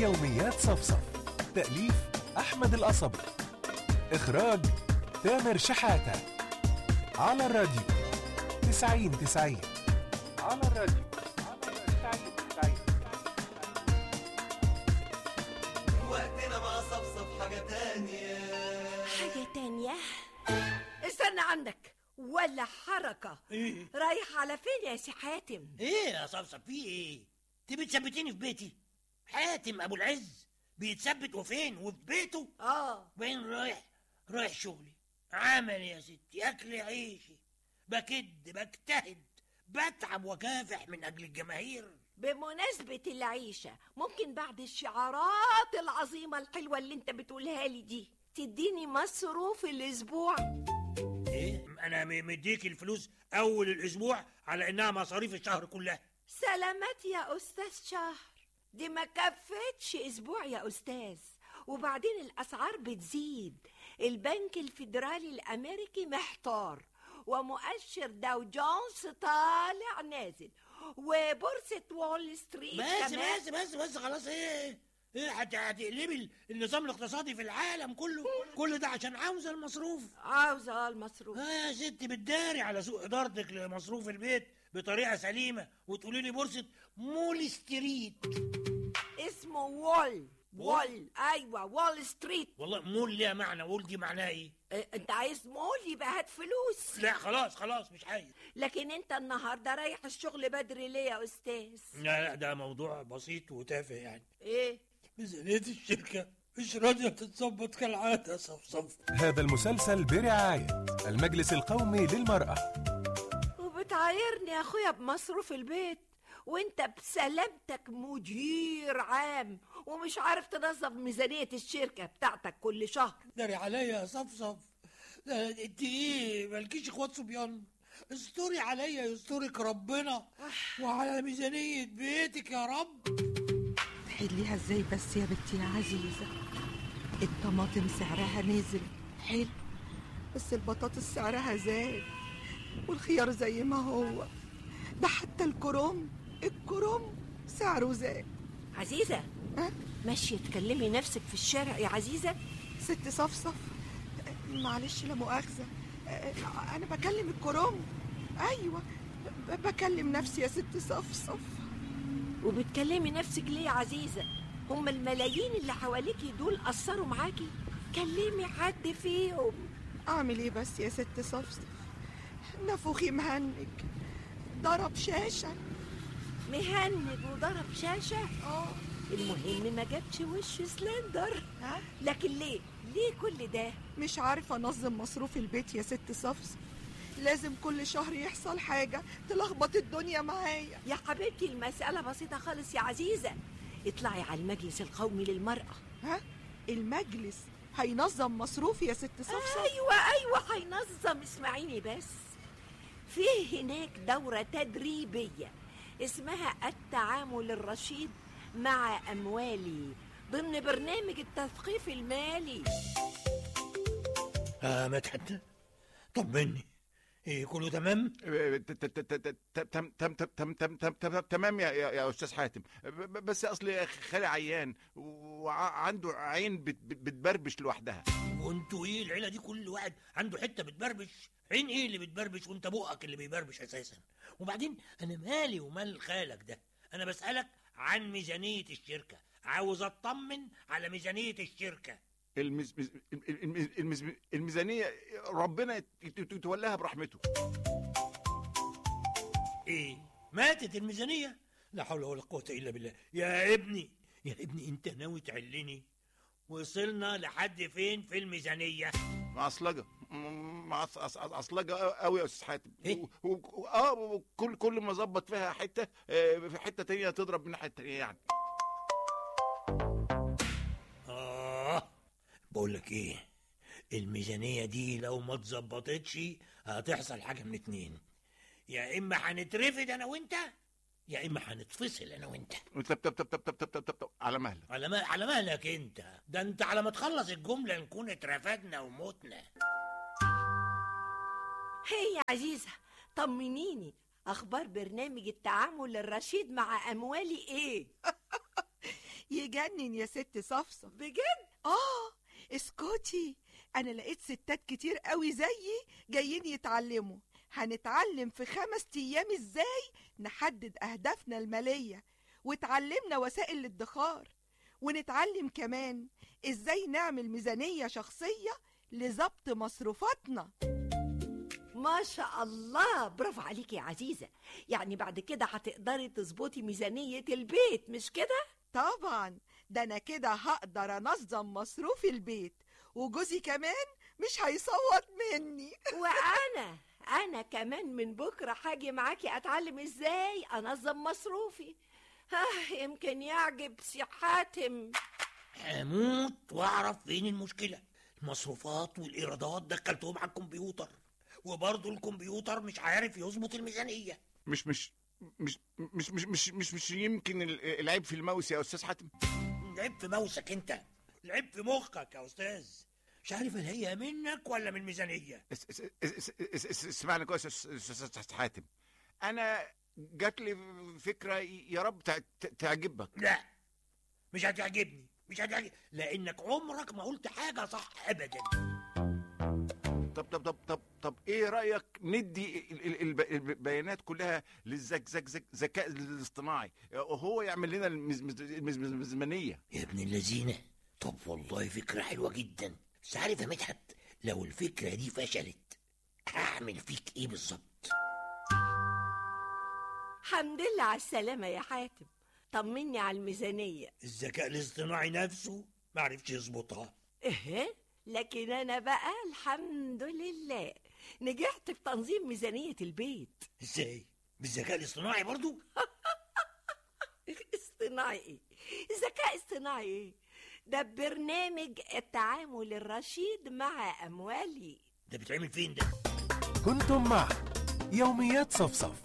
يوميات صفصف تأليف أحمد القصبي إخراج تامر شحاتة على الراديو تسعين تسعين على الراديو تسعين تسعين وقتنا مع صفصف حاجة تانية حاجة تانية استنى عندك ولا حركة ايه رايح على فين يا سي حاتم ايه يا صفصف في ايه انت بتثبتيني في بيتي حاتم ابو العز بيتثبت وفين وفي بيته اه وين رايح رايح شغلي عمل يا ستي اكل عيشي بكد بجتهد بتعب وكافح من اجل الجماهير بمناسبة العيشة ممكن بعد الشعارات العظيمة الحلوة اللي انت بتقولها لي دي تديني مصروف الاسبوع ايه انا م- مديك الفلوس اول الاسبوع على انها مصاريف الشهر كلها سلامات يا استاذ شهر دي ما كفتش اسبوع يا استاذ وبعدين الاسعار بتزيد البنك الفيدرالي الامريكي محتار ومؤشر داو جونز طالع نازل وبورصة وول ستريت بس كمان بس بس بس خلاص ايه ايه هت- هتقلبي ال- النظام الاقتصادي في العالم كله كل ده عشان عاوزه المصروف عاوزة المصروف اه يا ستي بتداري على سوء ادارتك لمصروف البيت بطريقه سليمه وتقولي لي بورصه مول ستريت اسمه وول وول ايوه وول ستريت والله مول ليها معنى وول دي معناها ايه اه، انت عايز مول يبقى هات فلوس لا خلاص خلاص مش عايز لكن انت النهارده رايح الشغل بدري ليه يا استاذ لا لا ده موضوع بسيط وتافه يعني ايه ميزانيه الشركه مش راضيه تتظبط كالعاده صفصف هذا المسلسل برعاية المجلس القومي للمرأة وبتعايرني يا اخويا بمصروف البيت وانت بسلامتك مدير عام ومش عارف تنظم ميزانية الشركة بتاعتك كل شهر داري عليا يا صفصف ده انت ايه مالكيش اخوات صبيان استوري عليا يستورك ربنا وعلى ميزانية بيتك يا رب تحليها ازاي بس يا بنتي يا عزيزة الطماطم سعرها نزل حلو بس البطاطس سعرها زاد والخيار زي ما هو ده حتى الكرنب الكرنب سعره زاد عزيزة ها؟ ماشية تكلمي نفسك في الشارع يا عزيزة ست صفصف معلش لا مؤاخذة أنا بكلم الكرنب أيوة ب- بكلم نفسي يا ست صفصف وبتكلمي نفسك ليه يا عزيزة هم الملايين اللي حواليكي دول أثروا معاكي كلمي حد فيهم أعمل إيه بس يا ست صفصف نفوخي مهنج ضرب شاشة مهند وضرب شاشة اه المهم ما جابش وش سلندر ها لكن ليه ليه كل ده مش عارفة أنظم مصروف البيت يا ست صفصف لازم كل شهر يحصل حاجة تلخبط الدنيا معايا يا حبيبتي المسألة بسيطة خالص يا عزيزة اطلعي على المجلس القومي للمرأة ها المجلس هينظم مصروفي يا ست صفصف أيوة أيوة هينظم اسمعيني بس فيه هناك دورة تدريبية اسمها التعامل الرشيد مع أموالي ضمن برنامج التثقيف المالي اه مدحت طمني ايه كله تمام ت- ت- ت- ت- ت- تم تم تم تم تم تم تم تمام يا يا يا استاذ حاتم ب- ب- بس اصل خالي عيان وعنده عين بت- بت- بتبربش لوحدها وانتوا ايه العيله دي كل واحد عنده حته بتبربش عين ايه اللي بتبربش وانت بقك اللي بيبربش اساسا وبعدين انا مالي ومال خالك ده انا بسالك عن ميزانيه الشركه عاوز اطمن على ميزانيه الشركه المز... مز- المز... المز... الميزانيه ربنا يت- يت- يتولاها برحمته ايه ماتت الميزانيه لا حول ولا قوه الا بالله يا ابني يا ابني انت ناوي تعلني وصلنا لحد فين في الميزانيه معصلجه م- معص- عص- عصلجه قوي يا استاذ حاتم إيه؟ و... و... اه كل كل ما اظبط فيها حته آه، في حته تانية تضرب من الناحيه التانية يعني آه بقول لك إيه الميزانية دي لو ما اتظبطتش هتحصل حاجة من اتنين يا إما هنترفد أنا وأنت يا إما هنتفصل أنا وأنت طب طب طب طب طب طب طب طب طب على مهلك على ما على مهلك أنت ده أنت على ما تخلص الجملة نكون اترفدنا ومتنا هي يا عزيزة طمنيني أخبار برنامج التعامل الرشيد مع أموالي إيه يجي يجنن يا ست صفصف بجد اه اسكتي انا لقيت ستات كتير قوي زيي جايين يتعلموا هنتعلم في خمس ايام ازاي نحدد اهدافنا الماليه وتعلمنا وسائل الادخار ونتعلم كمان ازاي نعمل ميزانيه شخصيه لضبط مصروفاتنا ما شاء الله برافو عليكي يا عزيزة يعني بعد كده هتقدري تظبطي ميزانية البيت مش كده؟ طبعا ده انا كده هقدر انظم مصروف البيت وجوزي كمان مش هيصوت مني وأنا أنا كمان من بكرة هاجي معاكي أتعلم إزاي أنظم مصروفي آه يمكن يعجب سي حاتم هموت واعرف فين المشكله المصروفات والايرادات دخلتهم على الكمبيوتر وبرضه الكمبيوتر مش عارف يظبط الميزانيه مش مش مش مش مش مش مش, مش يمكن ال- العيب في الماوس يا استاذ حاتم العيب في موسك انت العيب في مخك يا استاذ مش عارف هل هي منك ولا من الميزانيه اس- اس- اس- اس- اس- اسمعني كويس يا أستاذ- استاذ حاتم انا جات لي فكره يا رب تع- تع- تعجبك لا مش هتعجبني مش هتعجبني لانك عمرك ما قلت حاجه صح ابدا طب طب طب طب طب ايه رايك ندي ال- ال- الب- البيانات كلها للذكاء الاصطناعي وهو يعمل لنا المز- مز- المز- الميزانيه يا ابن اللذينه طب والله فكره حلوه جدا بس عارف يا مدحت لو الفكره دي فشلت هعمل فيك ايه بالظبط حمد لله على السلامة يا حاتم طمني على الميزانية الذكاء الاصطناعي نفسه ما عرفش يظبطها إيه لكن أنا بقى الحمد لله نجحت في تنظيم ميزانية البيت ازاي بالذكاء الاصطناعي برضو اصطناعي ايه ذكاء اصطناعي ايه ده برنامج التعامل الرشيد مع أموالي ده بيتعمل فين ده كنتم مع يوميات صفصف